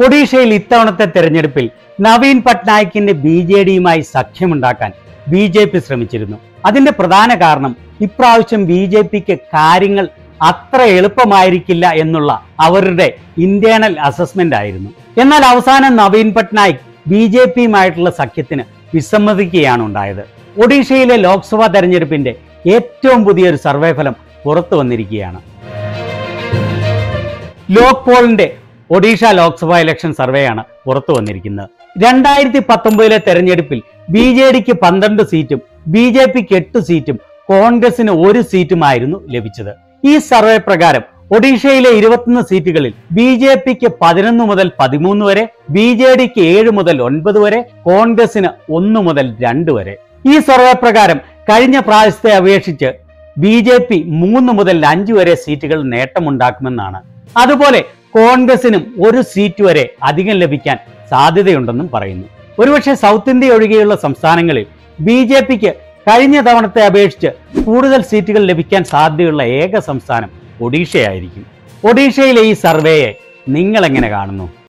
ഒഡീഷയിൽ ഇത്തവണത്തെ തെരഞ്ഞെടുപ്പിൽ നവീൻ പട്നായിക്കിന്റെ ബി ജെ ഡിയുമായി സഖ്യമുണ്ടാക്കാൻ ബി ജെ പി ശ്രമിച്ചിരുന്നു അതിന്റെ പ്രധാന കാരണം ഇപ്രാവശ്യം ബി ജെ പിക്ക് കാര്യങ്ങൾ അത്ര എളുപ്പമായിരിക്കില്ല എന്നുള്ള അവരുടെ ഇന്റേണൽ അസസ്മെന്റ് ആയിരുന്നു എന്നാൽ അവസാനം നവീൻ പട്നായിക് ബി ജെ പിയുമായിട്ടുള്ള സഖ്യത്തിന് വിസമ്മതിക്കുകയാണ് ഉണ്ടായത് ഒഡീഷയിലെ ലോക്സഭാ തെരഞ്ഞെടുപ്പിന്റെ ഏറ്റവും പുതിയൊരു സർവേ ഫലം പുറത്തു വന്നിരിക്കുകയാണ് ലോക് പോളിന്റെ ഒഡീഷ ലോക്സഭാ ഇലക്ഷൻ സർവേയാണ് പുറത്തു വന്നിരിക്കുന്നത് രണ്ടായിരത്തി പത്തൊമ്പതിലെ തെരഞ്ഞെടുപ്പിൽ ബി ജെ ഡിക്ക് പന്ത്രണ്ട് സീറ്റും ബി ജെ പിക്ക് എട്ട് സീറ്റും കോൺഗ്രസിന് ഒരു സീറ്റുമായിരുന്നു ലഭിച്ചത് ഈ സർവേ പ്രകാരം ഒഡീഷയിലെ ഇരുപത്തൊന്ന് സീറ്റുകളിൽ ബി ജെ പിക്ക് പതിനൊന്ന് മുതൽ പതിമൂന്ന് വരെ ബി ജെ ഡിക്ക് ഏഴ് മുതൽ ഒൻപത് വരെ കോൺഗ്രസിന് ഒന്ന് മുതൽ രണ്ട് വരെ ഈ സർവേ പ്രകാരം കഴിഞ്ഞ പ്രാവശ്യത്തെ അപേക്ഷിച്ച് ബി ജെ പി മൂന്ന് മുതൽ അഞ്ച് വരെ സീറ്റുകൾ നേട്ടമുണ്ടാക്കുമെന്നാണ് അതുപോലെ കോൺഗ്രസിനും ഒരു സീറ്റ് വരെ അധികം ലഭിക്കാൻ സാധ്യതയുണ്ടെന്നും പറയുന്നു ഒരുപക്ഷെ സൗത്ത് ഇന്ത്യ ഒഴികെയുള്ള സംസ്ഥാനങ്ങളിൽ ബി ജെ പിക്ക് കഴിഞ്ഞ തവണത്തെ അപേക്ഷിച്ച് കൂടുതൽ സീറ്റുകൾ ലഭിക്കാൻ സാധ്യതയുള്ള ഏക സംസ്ഥാനം ഒഡീഷയായിരിക്കും ഒഡീഷയിലെ ഈ സർവേയെ നിങ്ങൾ എങ്ങനെ കാണുന്നു